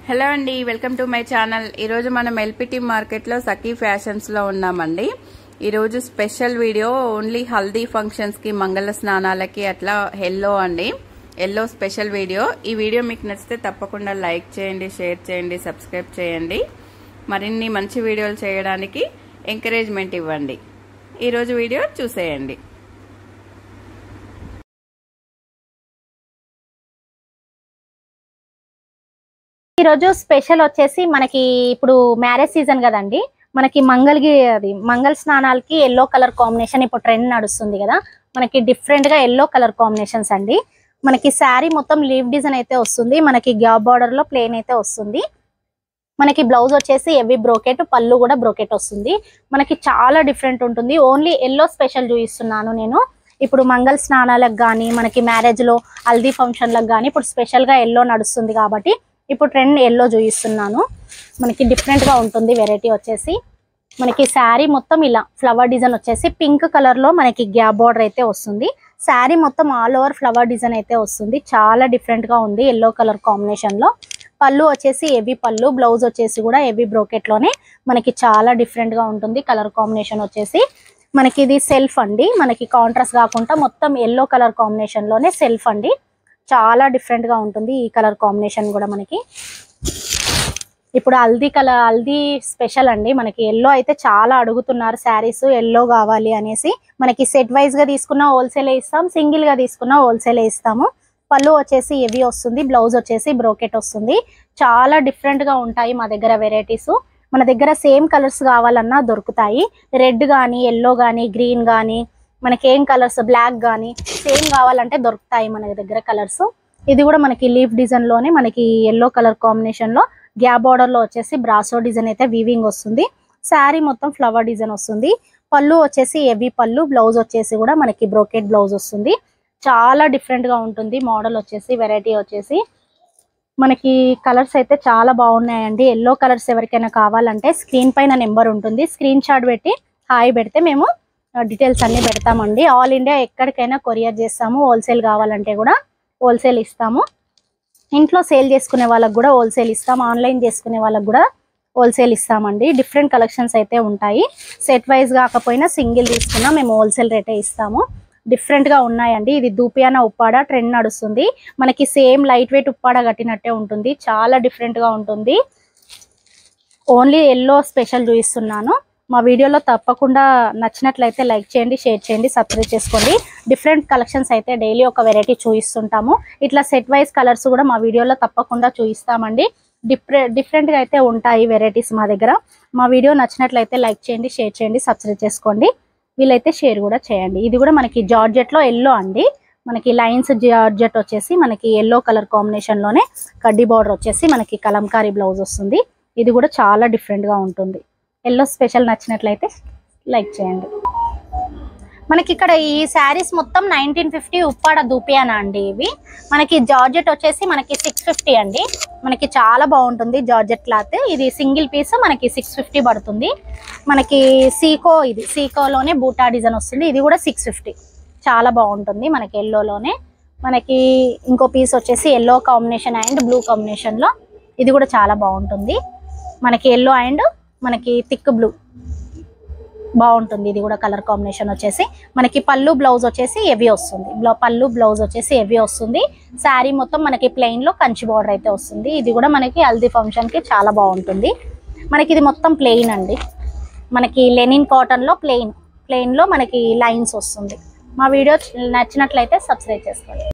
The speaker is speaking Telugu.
హలో అండి వెల్కమ్ టు మై ఛానల్ ఈరోజు మనం ఎల్పిటి మార్కెట్లో సఖీ ఫ్యాషన్స్లో ఉన్నామండి ఈరోజు స్పెషల్ వీడియో ఓన్లీ హల్దీ ఫంక్షన్స్కి మంగళ స్నానాలకి అట్లా ఎల్లో అండి ఎల్లో స్పెషల్ వీడియో ఈ వీడియో మీకు నచ్చితే తప్పకుండా లైక్ చేయండి షేర్ చేయండి సబ్స్క్రైబ్ చేయండి మరిన్ని మంచి వీడియోలు చేయడానికి ఎంకరేజ్మెంట్ ఇవ్వండి ఈరోజు వీడియో చూసేయండి ఈరోజు స్పెషల్ వచ్చేసి మనకి ఇప్పుడు మ్యారేజ్ సీజన్ కదండి మనకి మంగళగి అది మంగళ స్నానాలకి ఎల్లో కలర్ కాంబినేషన్ ఇప్పుడు ట్రెండ్ నడుస్తుంది కదా మనకి డిఫరెంట్ గా ఎల్లో కలర్ కాంబినేషన్స్ అండి మనకి శారీ మొత్తం లీవ్ డిజైన్ అయితే వస్తుంది మనకి గ్యాప్ బార్డర్ లో ప్లేన్ అయితే వస్తుంది మనకి బ్లౌజ్ వచ్చేసి ఎవి బ్రోకెట్ పళ్ళు కూడా బ్రోకెట్ వస్తుంది మనకి చాలా డిఫరెంట్ ఉంటుంది ఓన్లీ ఎల్లో స్పెషల్ చూపిస్తున్నాను నేను ఇప్పుడు మంగళ స్నానాలకు కానీ మనకి మ్యారేజ్ లో హల్దీ ఫంక్షన్లకు కానీ ఇప్పుడు స్పెషల్ గా ఎల్లో నడుస్తుంది కాబట్టి ఇప్పుడు ట్రెండ్ ఎల్లో చూపిస్తున్నాను మనకి డిఫరెంట్ గా ఉంటుంది వెరైటీ వచ్చేసి మనకి శారీ మొత్తం ఇలా ఫ్లవర్ డిజైన్ వచ్చేసి పింక్ కలర్ లో మనకి గ్యాప్ బార్డర్ అయితే వస్తుంది శారీ మొత్తం ఆల్ ఓవర్ ఫ్లవర్ డిజైన్ అయితే వస్తుంది చాలా డిఫరెంట్ గా ఉంది ఎల్లో కలర్ కాంబినేషన్ లో పళ్ళు వచ్చేసి హెవీ పళ్ళు బ్లౌజ్ వచ్చేసి కూడా హెవీ బ్రోకెట్ లోనే మనకి చాలా డిఫరెంట్ గా ఉంటుంది కలర్ కాంబినేషన్ వచ్చేసి మనకి ఇది సెల్ఫ్ అండి మనకి కాంట్రాస్ట్ కాకుండా మొత్తం ఎల్లో కలర్ కాంబినేషన్ లోనే సెల్ఫ్ అండి చాలా డిఫరెంట్ గా ఉంటుంది ఈ కలర్ కాంబినేషన్ కూడా మనకి ఇప్పుడు హల్దీ కలర్ హల్దీ స్పెషల్ అండి మనకి ఎల్లో అయితే చాలా అడుగుతున్నారు శారీస్ ఎల్లో కావాలి అనేసి మనకి సెట్ వైజ్ గా తీసుకున్న హోల్సేల్ ఇస్తాం సింగిల్ గా తీసుకున్న హోల్సేల్ ఇస్తాము పళ్ళు వచ్చేసి హెవీ వస్తుంది బ్లౌజ్ వచ్చేసి బ్రోకెట్ వస్తుంది చాలా డిఫరెంట్ గా ఉంటాయి మా దగ్గర వెరైటీస్ మన దగ్గర సేమ్ కలర్స్ కావాలన్నా దొరుకుతాయి రెడ్ కానీ ఎల్లో కానీ గ్రీన్ కానీ మనకి ఏం కలర్స్ బ్లాక్ కానీ సేమ్ కావాలంటే దొరుకుతాయి మన దగ్గర కలర్స్ ఇది కూడా మనకి లీఫ్ డిజైన్ లోనే మనకి ఎల్లో కలర్ కాంబినేషన్ లో గ్యాప్ బార్డర్ లో వచ్చేసి బ్రాసో డిజైన్ అయితే వీవింగ్ వస్తుంది శారీ మొత్తం ఫ్లవర్ డిజైన్ వస్తుంది పళ్ళు వచ్చేసి హెవీ పళ్ళు బ్లౌజ్ వచ్చేసి కూడా మనకి బ్రోకెట్ బ్లౌజ్ వస్తుంది చాలా డిఫరెంట్ గా ఉంటుంది మోడల్ వచ్చేసి వెరైటీ వచ్చేసి మనకి కలర్స్ అయితే చాలా బాగున్నాయండి ఎల్లో కలర్స్ ఎవరికైనా కావాలంటే స్క్రీన్ పైన నెంబర్ ఉంటుంది స్క్రీన్ షాట్ పెట్టి హాయ్ పెడితే మేము డీటెయిల్స్ అన్ని పెడతామండి ఆల్ ఇండియా ఎక్కడికైనా కొరియర్ చేస్తాము హోల్సేల్ కావాలంటే కూడా హోల్సేల్ ఇస్తాము ఇంట్లో సేల్ చేసుకునే వాళ్ళకి కూడా హోల్సేల్ ఇస్తాం ఆన్లైన్ చేసుకునే వాళ్ళకి కూడా హోల్సేల్ ఇస్తామండి డిఫరెంట్ కలెక్షన్స్ అయితే ఉంటాయి సెట్ వైజ్ కాకపోయినా సింగిల్ తీసుకున్నా మేము హోల్సేల్ రేటే ఇస్తాము డిఫరెంట్ గా ఉన్నాయండి ఇది దూపియాన ఉప్పాడ ట్రెండ్ నడుస్తుంది మనకి సేమ్ లైట్ వెయిట్ ఉప్పాడ కట్టినట్టే ఉంటుంది చాలా డిఫరెంట్ గా ఉంటుంది ఓన్లీ ఎల్లో స్పెషల్ చూపిస్తున్నాను మా వీడియోలో తప్పకుండా నచ్చినట్లయితే లైక్ చేయండి షేర్ చేయండి సబ్స్క్రైబ్ చేసుకోండి డిఫరెంట్ కలెక్షన్స్ అయితే డైలీ ఒక వెరైటీ చూపిస్తుంటాము ఇట్లా సెట్ వైజ్ కలర్స్ కూడా మా వీడియోలో తప్పకుండా చూపిస్తామండి డిఫరెంట్ డిఫరెంట్గా అయితే ఉంటాయి వెరైటీస్ మా దగ్గర మా వీడియో నచ్చినట్లయితే లైక్ చేయండి షేర్ చేయండి సబ్స్క్రైబ్ చేసుకోండి వీలైతే షేర్ కూడా చేయండి ఇది కూడా మనకి జార్జెట్లో ఎల్లో అండి మనకి లైన్స్ జార్జెట్ వచ్చేసి మనకి ఎల్లో కలర్ కాంబినేషన్లోనే కడ్డీ బార్డర్ వచ్చేసి మనకి కలంకారీ బ్లౌజ్ వస్తుంది ఇది కూడా చాలా డిఫరెంట్గా ఉంటుంది ఎల్లో స్పెషల్ నచ్చినట్లయితే లైక్ చేయండి మనకి ఇక్కడ ఈ శారీస్ మొత్తం నైన్టీన్ ఫిఫ్టీ ఉప్పాడ దూపియానా అండి ఇవి మనకి జార్జెట్ వచ్చేసి మనకి సిక్స్ ఫిఫ్టీ అండి మనకి చాలా బాగుంటుంది జార్జెట్ క్లాత్ ఇది సింగిల్ పీస్ మనకి సిక్స్ ఫిఫ్టీ పడుతుంది మనకి సీకో ఇది సీకోలోనే బూటా డిజైన్ వస్తుంది ఇది కూడా సిక్స్ ఫిఫ్టీ చాలా బాగుంటుంది మనకి ఎల్లోలోనే మనకి ఇంకో పీస్ వచ్చేసి ఎల్లో కాంబినేషన్ అండ్ బ్లూ కాంబినేషన్లో ఇది కూడా చాలా బాగుంటుంది మనకి ఎల్లో అండ్ మనకి థిక్ బ్లూ బాగుంటుంది ఇది కూడా కలర్ కాంబినేషన్ వచ్చేసి మనకి పళ్ళు బ్లౌజ్ వచ్చేసి హెవీ వస్తుంది బ్లౌ- పళ్ళు బ్లౌజ్ వచ్చేసి హెవీ వస్తుంది శారీ మొత్తం మనకి ప్లెయిన్ లో కంచి బార్డర్ అయితే వస్తుంది ఇది కూడా మనకి హల్దీ ఫంక్షన్ కి చాలా బాగుంటుంది మనకి ఇది మొత్తం ప్లెయిన్ అండి మనకి లెనిన్ కాటన్ లో ప్లెయిన్ ప్లెయిన్ లో మనకి లైన్స్ వస్తుంది మా వీడియో నచ్చినట్లయితే సబ్స్క్రైబ్ చేసుకోండి